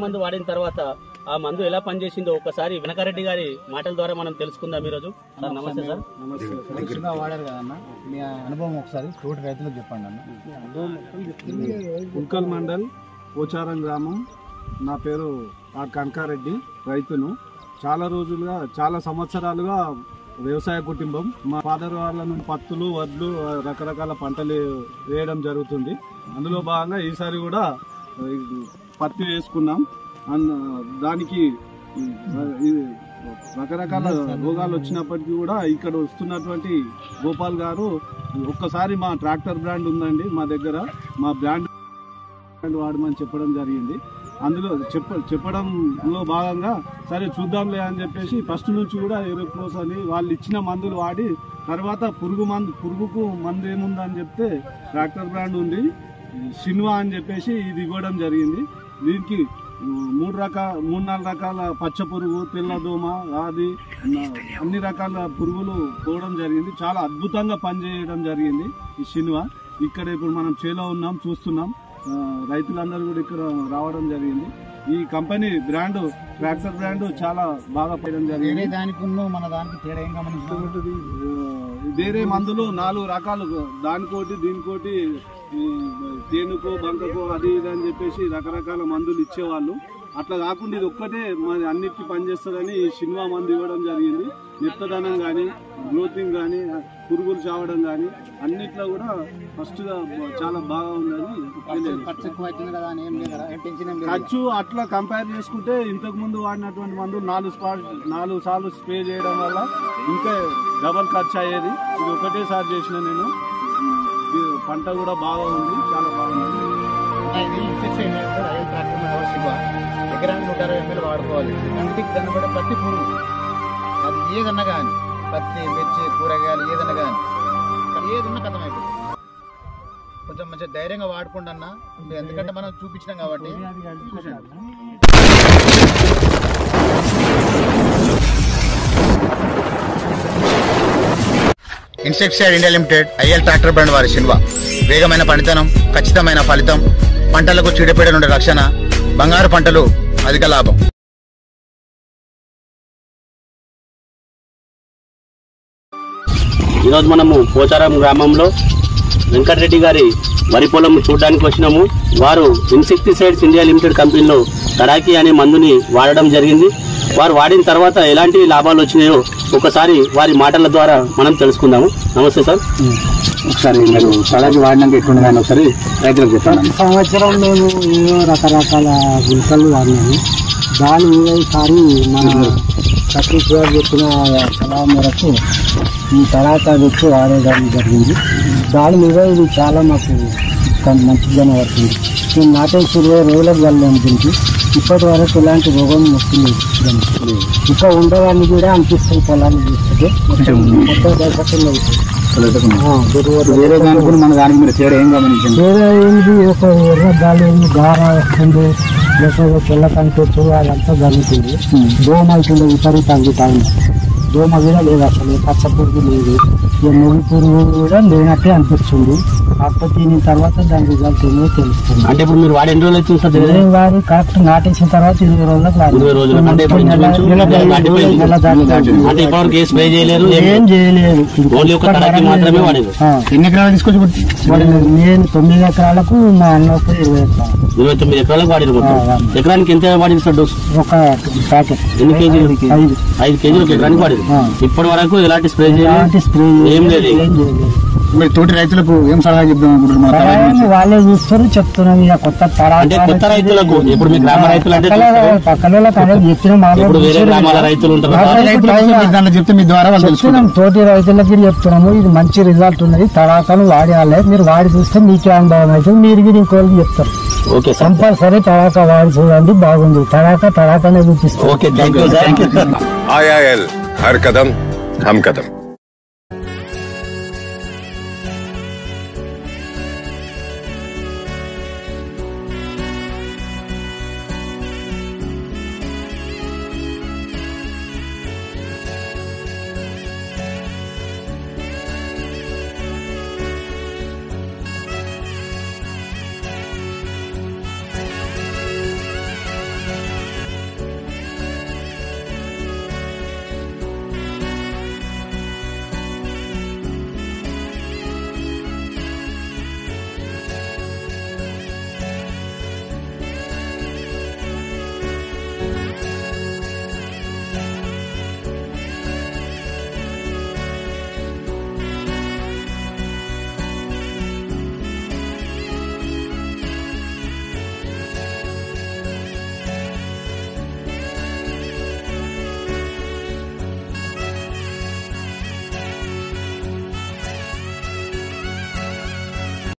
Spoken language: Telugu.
మందు వాడిన తర్వాత ఆ మందు ఎలా పనిచేసిందో ఒకసారి వెనకారెడ్డి గారి మాటల ద్వారా మనం తెలుసుకుందాం ఈరోజు సార్ నమస్తే సార్ ఫ్రెష్గా వాడారు కదన్న మీ అనుభవం ఒకసారి తోటి రైతులకు చెప్పండి అన్న ఉల్కల్ మండల్ పోచారం గ్రామం నా పేరు ఆర్ కనకారెడ్డి రైతును చాలా రోజులుగా చాలా సంవత్సరాలుగా వ్యవసాయ కుటుంబం మా ఫాదర్ వాళ్ళ నుండి పత్తులు వడ్లు రకరకాల పంటలు వేయడం జరుగుతుంది అందులో భాగంగా ఈసారి కూడా ఈ, పత్తి వేసుకున్నాం అన్- దానికి ఆ, ఇది రకరకాల రోగాలు వచ్చినప్పటికీ కూడా ఇక్కడ వస్తున్నటువంటి గోపాల్ గారు ఒక్కసారి మా ట్రాక్టర్ బ్రాండ్ ఉందండి మా దగ్గర మా బ్రాండ్ బ్రాండ్ వాడమని చెప్పడం జరిగింది అందులో చెప్ప చెప్పడంలో భాగంగా సరే చూద్దాంలే అని చెప్పేసి ఫస్ట్ నుంచి కూడా ఎరోక్లోస్ అని వాళ్ళు ఇచ్చిన మందులు వాడి తర్వాత పురుగు మందు పురుగుకు మందు ఏముందని చెప్తే ట్రాక్టర్ బ్రాండ్ ఉంది సిన్వా అని చెప్పేసి ఇది ఇవ్వడం జరిగింది దీనికి ఉమ్, మూడు రకాల మూడు నాలుగు రకాల పచ్చ పురుగు తెల్ల దోమ అది న- అన్ని రకాల పురుగులు పోవడం జరిగింది చాలా అద్భుతంగా పనిచేయడం జరిగింది ఈ సినిమా ఇక్కడ ఇప్పుడు మనం చేలో ఉన్నాం చూస్తున్నాం ఆ, రైతులందరూ కూడా ఇక్కడ రావడం జరిగింది ఈ కంపెనీ బ్రాండ్ ట్రాక్టర్ బ్రాండ్ చాలా బాగా పడడం వేరే జరిగింది దానికి ఉన్న మన దానికి తేడా ఏం గమనించాలి ఆ, వేరే మందులు నాలుగు రకాలు దానికోటి దీనికోటి ఈ, తేనుకో బంకకో అది ఇది అని చెప్పేసి రకరకాల మందులు ఇచ్చేవాళ్ళు అట్లా కాకుండా ఇది ఒక్కటే మరి అన్నిటికీ పనిచేస్తుందని ఈ సినిమా మందు ఇవ్వడం జరిగింది మెత్తదనం కానీ గ్రోతింగ్ కానీ పురుగులు చావడం కానీ అన్నిట్లో కూడా ఫస్ట్గా చాలా బాగా ఉందని తెలియదు ఖర్చు ఎక్కువ అవుతుంది కదా అని ఏం లేదు కదా ఏం టెన్షన్ ఏం లేదు ఖర్చు అట్లా కంపేర్ చేసుకుంటే ఇంతకు ముందు వాడినటువంటి మందులు నాలుగు స్పాట్ నాలుగు సార్లు స్ప్రే చేయడం వల్ల ఇంకా డబల్ ఖర్చు అయ్యేది ఇది ఒకటేసారి చేసిన నేను ఇది పంట కూడా బాగా ఉంది చాలా బాగుంది ఇది ఫిక్స్ అయింది రైతు ట్రాక్టర్ మీద అవర్ శివ ఎకరానికి నూట అరవై ఎంఎల్ వాడుకోవాలి కంటికి కనబడే ప్రతి పురుగు అది ఏదన్నా కానీ పత్తి మిర్చి కూరగాయలు ఏదన్నా కానీ ఏదన్నా కథం అయిపోతుంది కొంచెం మంచిగా ధైర్యంగా వాడుకోండి అన్న ఎందుకంటే మనం చూపించినాం కాబట్టి insecticide India limited IL tractor brand వారి సిల్వ వేగమైన పనితనం ఖచ్చితమైన ఫలితం పంటలకు చీడపీడ నుండి రక్షణ బంగారు పంటలు అధిక లాభం ఈరోజు మనము పోచారం గ్రామంలో వెంకటరెడ్డి గారి వరి పొలం చూడడానికి వచ్చినాము వారు ఇన్సెక్టిసైడ్స్ ఇండియా లిమిటెడ్ కంపెనీలో తడాకి అనే మందుని వాడడం జరిగింది వారు వాడిన తర్వాత ఎలాంటి లాభాలు వచ్చినాయో ఒకసారి వారి మాటల ద్వారా మనం తెలుసుకుందాము నమస్తే సార్ ఒకసారి మీరు సలాకి వాడినాక ఎట్లుంది కానీ ఒకసారి రైతులకు చెప్పండి సంవత్సరం మేము ఎన్నో రకరకాల గుంటలు వాడినాము దాని మీద ఈసారి మన సతీష్ గారు చెప్పిన సలహా మేరకు ఈ తడాక తెచ్చి వాడేయడం జరిగింది దాని మీద ఇది చాలా మాకు కం- మంచిగానే పడుతుంది మేము నాటేసి ఇరవై రోజులకు వెళ్ళాము దీనికి ఇప్పటి వరకు ఎలాంటి రోగం వస్తుంది దానికి ఇంకా ఉండేవాడిని కూడా అనిపిస్తుంది పొలాన్ని చూస్తే మొత్తం దశకున్నది వేరే దానికి కూడా మన దానికి మీరు తేడా ఏం గమనించండి వేరే ఏంటి ఒక ఎర్ర గాలి ఏంది గార వస్తుంది లేకపోతే తెల్ల కనిపించు అదంతా జరుగుతుంది దోమ అవుతుంది విపరీతంగా టైం దోమ కూడా లేదు అసలు పచ్చ పురుగు లేదు ఇక ముగి పురుగు కూడా లేనట్టే అనిపిస్తుంది కాకపోతే దీని తర్వాత దాని రిజల్ట్ ఏమో తెలుస్తుంది అంటే ఇప్పుడు మీరు వాడి ఎన్ని రోజులు అవుతుంది సార్ దగ్గర? ఇరవై వారి కరెక్ట్ నాటేసిన తర్వాత ఇరవై రోజులకు వాడి. ఇరవై రోజులు అంటే ఇప్పుడు నెల- ఇంచుమించు నెల నెల దాటిపోయింది. నెల దాటిపోయింది. అంటే ఇప్పటివరకు ఏ స్ప్రే చేయలేరు ఏం ఏం చేయలేదు ఓన్లీ ఒక తడాకి మాత్రమే వాడేది ఆ. ఎన్ని ఎకరాలు తీసుకొచ్చి కొట్టి వాడిని నేను తొమ్మిది ఎకరాలకు మా అన్నకు ఇరవై ఎకరాలు ఇరవై తొమ్మిది ఎకరాలకు వాడిరు మొత్తం ఆ, వాడిరు. ఎకరానికి ఎంత వాడింది సార్ డోసు ఒక ప్యాకెట్ ఎన్ని కేజీలు ఐదు ఐదు కేజీలు ఒక ఎకరానికి వాడింది ఆ. ఇప్పటి వరకు ఎలాంటి స్ప్రే ఎలాంటి చేయాలి స్ప్రే ఏం లేదు. ఏం చేయలేదు మీరు తోటి రైతులకు ఏం సలహా చెప్దాం అనుకుంటున్నారు మా తలాకి సహాయం వాళ్ళే చూస్తారు చెప్తున్నాం ఇక కొత్త తరాలు అంటే కొత్త రైతులకు ఇప్పుడు మీ గ్రామ రైతులు అంటే పక్కల చూస్తారు. పక్కన వాళ్ళకి అదే చెప్పినాం వాళ్ళు ఇప్పుడు వేరే చూసారు గ్రామాల కదా. రైతులు ఉంటారు ఆ కదా. రైతులు రైతులకు మీరు దాంట్లో చెప్తే మీ ద్వారా వాళ్ళు చెప్తున్నాం తెలుసుకుంటారు తోటి రైతులకి చెప్తున్నాము ఇది మంచి రిజల్ట్ ఉన్నది తడాకలు వాడాలి మీరు వాడి చూస్తే మీకే అనుభవం అవుతుంది మీరు కూడా ఇంకోళ్ళకి చెప్తారు ఓకే సార్ కంపల్సరీ తడాక వాడి చూడండి బాగుంది తడాక తడాకనే చూపిస్తారు okay thank you sir IIL हर कदम हम कदम